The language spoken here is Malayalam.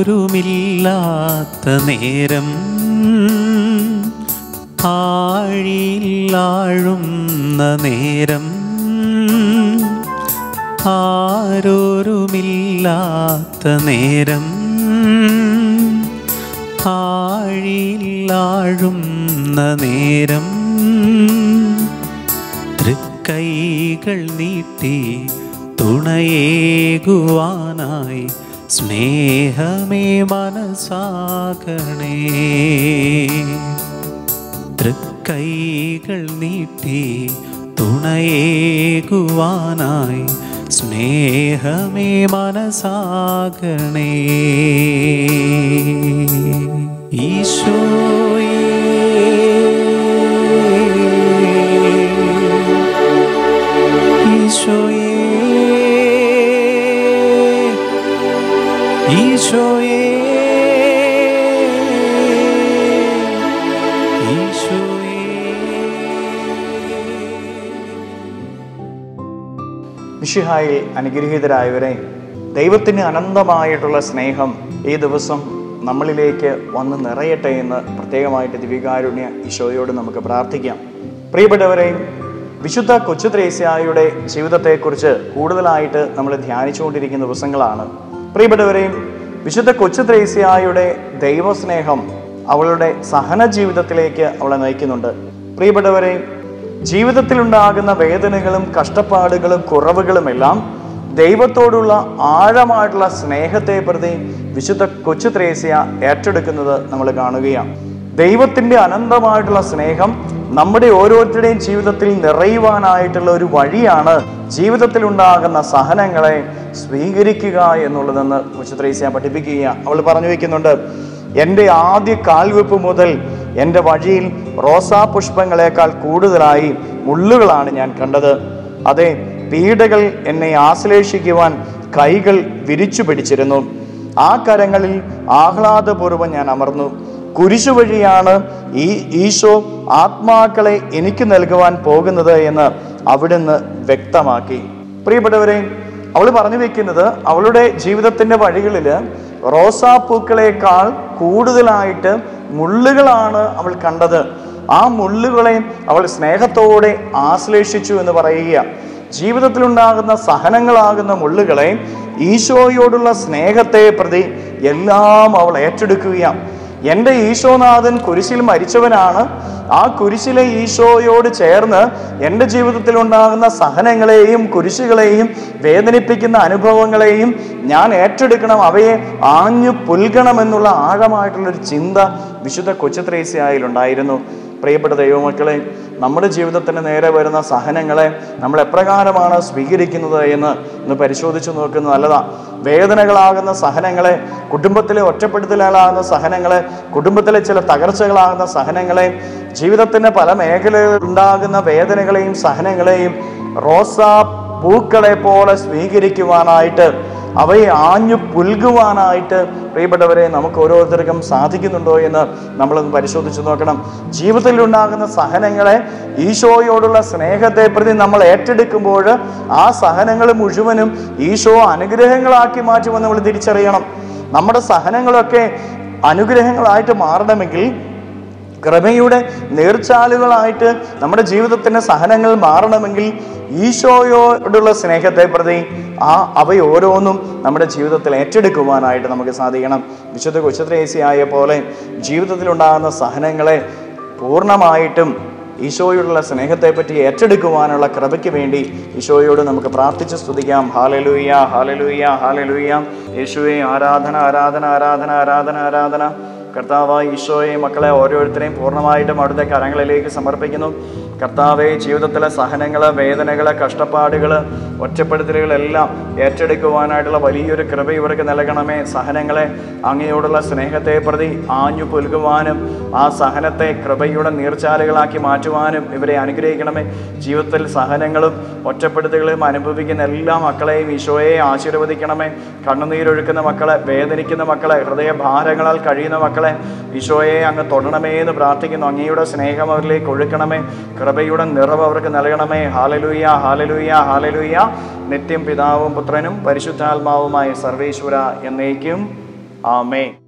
ആരോരുമില്ലാത്ത നേരം ആഴിയിലാഴുന്ന നേരം ആരോരുമില്ലാത്ത നേരം ആഴിയിലാഴുന്ന നേരം തൃക്കൈകൾ നീട്ടി തുണയേകുവാനായി സ്നേഹമേ മനസ്സാകണേ തൃക്കൈകൾ നീട്ടി തുണയേകുവാനായി സ്നേഹമേ മനസ്സാകണേ ഈശോയേ ഈശോയേ ഈശോയേ മിഷിഹായിൽ അനുഗ്രഹീതരായവരെ ദൈവത്തിന് അനന്തമായിട്ടുള്ള സ്നേഹം ഈ ദിവസം നമ്മളിലേക്ക് വന്ന് നിറയട്ടെ എന്ന് പ്രത്യേകമായിട്ട് ദിവികാരുണ്യ ഈശോയോട് നമുക്ക് പ്രാർത്ഥിക്കാം പ്രിയപ്പെട്ടവരെ വിശുദ്ധ കൊച്ചു ത്രേസ്യായുടെ ജീവിതത്തെക്കുറിച്ച് കൂടുതലായിട്ട് നമ്മൾ ധ്യാനിച്ചുകൊണ്ടിരിക്കുന്ന ദിവസങ്ങളാണ് പ്രിയപ്പെട്ടവരെയും വിശുദ്ധ കൊച്ചു ത്രേസ്യായുടെ ദൈവസ്നേഹം അവളുടെ സഹന ജീവിതത്തിലേക്ക് അവളെ നയിക്കുന്നുണ്ട് പ്രിയപ്പെട്ടവരെ ജീവിതത്തിലുണ്ടാകുന്ന വേദനകളും കഷ്ടപ്പാടുകളും കുറവുകളുമെല്ലാം ദൈവത്തോടുള്ള ആഴമായിട്ടുള്ള സ്നേഹത്തെ പ്രതി വിശുദ്ധ കൊച്ചു ത്രേസ്യ ഏറ്റെടുക്കുന്നത് നമ്മൾ കാണുകയാണ് ദൈവത്തിൻ്റെ അനന്തമായിട്ടുള്ള സ്നേഹം നമ്മുടെ ഓരോരുത്തരുടെയും ജീവിതത്തിൽ നിറയുവാനായിട്ടുള്ള ഒരു വഴിയാണ് ജീവിതത്തിൽ ഉണ്ടാകുന്ന സഹനങ്ങളെ സ്വീകരിക്കുക എന്നുള്ളതെന്ന് കൊച്ചു ത്രേസ്യ പഠിപ്പിക്കുക അവൾ പറഞ്ഞു വയ്ക്കുന്നുണ്ട് എൻ്റെ ആദ്യ കാൽവെപ്പ് മുതൽ എൻ്റെ വഴിയിൽ റോസാ പുഷ്പങ്ങളെക്കാൾ കൂടുതലായി മുള്ളുകളാണ് ഞാൻ കണ്ടത് അതെ പീഡകൾ എന്നെ ആശ്ലേഷിക്കുവാൻ കൈകൾ വിരിച്ചു പിടിച്ചിരുന്നു ആ കരങ്ങളിൽ ആഹ്ലാദപൂർവ്വം ഞാൻ അമർന്നു കുരിശു വഴിയാണ് ഈ ഈശോ ആത്മാക്കളെ എനിക്ക് നൽകുവാൻ പോകുന്നത് എന്ന് അവിടുന്ന് വ്യക്തമാക്കി പ്രിയപ്പെട്ടവരെ അവൾ പറഞ്ഞു വെക്കുന്നത് അവളുടെ ജീവിതത്തിന്റെ വഴികളിൽ റോസാപ്പൂക്കളെക്കാൾ കൂടുതലായിട്ട് മുള്ളുകളാണ് അവൾ കണ്ടത് ആ മുള്ളുകളെ അവൾ സ്നേഹത്തോടെ ആശ്ലേഷിച്ചു എന്ന് പറയുക ജീവിതത്തിലുണ്ടാകുന്ന സഹനങ്ങളാകുന്ന മുള്ളുകളെ ഈശോയോടുള്ള സ്നേഹത്തെ പ്രതി എല്ലാം അവൾ ഏറ്റെടുക്കുകയാണ് എൻ്റെ ഈശോനാഥൻ കുരിശിൽ മരിച്ചവനാണ് ആ കുരിശിലെ ഈശോയോട് ചേർന്ന് എൻ്റെ ജീവിതത്തിൽ ഉണ്ടാകുന്ന സഹനങ്ങളെയും കുരിശുകളെയും വേദനിപ്പിക്കുന്ന അനുഭവങ്ങളെയും ഞാൻ ഏറ്റെടുക്കണം അവയെ ആഞ്ഞു പുൽകണമെന്നുള്ള ആഴമായിട്ടുള്ളൊരു ചിന്ത വിശുദ്ധ കൊച്ചുത്രേസ്യായിലുണ്ടായിരുന്നു പ്രിയപ്പെട്ട ദൈവമക്കളെ നമ്മുടെ ജീവിതത്തിന് നേരെ വരുന്ന സഹനങ്ങളെ നമ്മൾ എപ്രകാരമാണ് സ്വീകരിക്കുന്നത് എന്ന് ഒന്ന് പരിശോധിച്ച് നോക്കുന്നത് നല്ലതാണ് വേദനകളാകുന്ന സഹനങ്ങളെ കുടുംബത്തിലെ ഒറ്റപ്പെടുത്തലുകളാകുന്ന സഹനങ്ങളെ കുടുംബത്തിലെ ചില തകർച്ചകളാകുന്ന സഹനങ്ങളെ ജീവിതത്തിന്റെ പല മേഖലകളിൽ ഉണ്ടാകുന്ന വേദനകളെയും സഹനങ്ങളെയും റോസാ പൂക്കളെ പോലെ സ്വീകരിക്കുവാനായിട്ട് അവയെ ആഞ്ഞു പുൽകുവാനായിട്ട് പ്രിയപ്പെട്ടവരെ നമുക്ക് ഓരോരുത്തർക്കും സാധിക്കുന്നുണ്ടോ എന്ന് നമ്മളൊന്ന് പരിശോധിച്ച് നോക്കണം ജീവിതത്തിൽ ഉണ്ടാകുന്ന സഹനങ്ങളെ ഈശോയോടുള്ള സ്നേഹത്തെ പ്രതി നമ്മൾ ഏറ്റെടുക്കുമ്പോൾ ആ സഹനങ്ങൾ മുഴുവനും ഈശോ അനുഗ്രഹങ്ങളാക്കി മാറ്റുമെന്ന് നമ്മൾ തിരിച്ചറിയണം നമ്മുടെ സഹനങ്ങളൊക്കെ അനുഗ്രഹങ്ങളായിട്ട് മാറണമെങ്കിൽ കൃപയുടെ നേർച്ചാലുകളായിട്ട് നമ്മുടെ ജീവിതത്തിന്റെ സഹനങ്ങൾ മാറണമെങ്കിൽ ഈശോയോടുള്ള സ്നേഹത്തെ പ്രതി ആ അവ ഓരോന്നും നമ്മുടെ ജീവിതത്തിൽ ഏറ്റെടുക്കുവാനായിട്ട് നമുക്ക് സാധിക്കണം വിശുദ്ധ കൊച്ചുത്രേസിയായ പോലെ ജീവിതത്തിലുണ്ടാകുന്ന സഹനങ്ങളെ പൂർണ്ണമായിട്ടും ഈശോയോടുള്ള സ്നേഹത്തെ പറ്റി ഏറ്റെടുക്കുവാനുള്ള കൃപയ്ക്ക് വേണ്ടി ഈശോയോട് നമുക്ക് പ്രാർത്ഥിച്ച് സ്തുതിക്കാം ഹാലലൂയ ഹാലലൂയ ഹാലലൂയ യേശുവെ ആരാധന ആരാധന ആരാധന ആരാധന ആരാധന കർത്താവായ ഈശോയെ മക്കളെ ഓരോരുത്തരെയും പൂർണ്ണമായിട്ടും അവിടുത്തെ കരങ്ങളിലേക്ക് സമർപ്പിക്കുന്നു കർത്താവെ ജീവിതത്തിലെ സഹനങ്ങൾ വേദനകൾ കഷ്ടപ്പാടുകൾ ഒറ്റപ്പെടുത്തലുകളെല്ലാം ഏറ്റെടുക്കുവാനായിട്ടുള്ള വലിയൊരു കൃപ ഇവർക്ക് നൽകണമേ സഹനങ്ങളെ അങ്ങയോടുള്ള സ്നേഹത്തെ പ്രതി ആഞ്ഞു പുൽകുവാനും ആ സഹനത്തെ കൃപയുടെ നീർച്ചാലുകളാക്കി മാറ്റുവാനും ഇവരെ അനുഗ്രഹിക്കണമേ ജീവിതത്തിൽ സഹനങ്ങളും ഒറ്റപ്പെടുത്തലുകളും അനുഭവിക്കുന്ന എല്ലാ മക്കളെയും ഈശോയെ ആശീർവദിക്കണമേ കണ്ണുനീരൊഴുക്കുന്ന മക്കളെ വേദനിക്കുന്ന മക്കളെ ഹൃദയഭാരങ്ങളാൽ കഴിയുന്ന മക്കളെ ഈശോയെ അങ്ങ് തൊടണമേ എന്ന് പ്രാർത്ഥിക്കുന്നു അങ്ങയുടെ സ്നേഹം അവരിലേക്ക് ഒഴുക്കണമേ കൃപയുടെ നിറവ് അവർക്ക് നൽകണമേ ഹാലലൂയ ഹാലലൂയ ഹാലലൂയ നിത്യം പിതാവും പുത്രനും പരിശുദ്ധാത്മാവുമായ സർവേശ്വര എന്നേക്കും ആമേ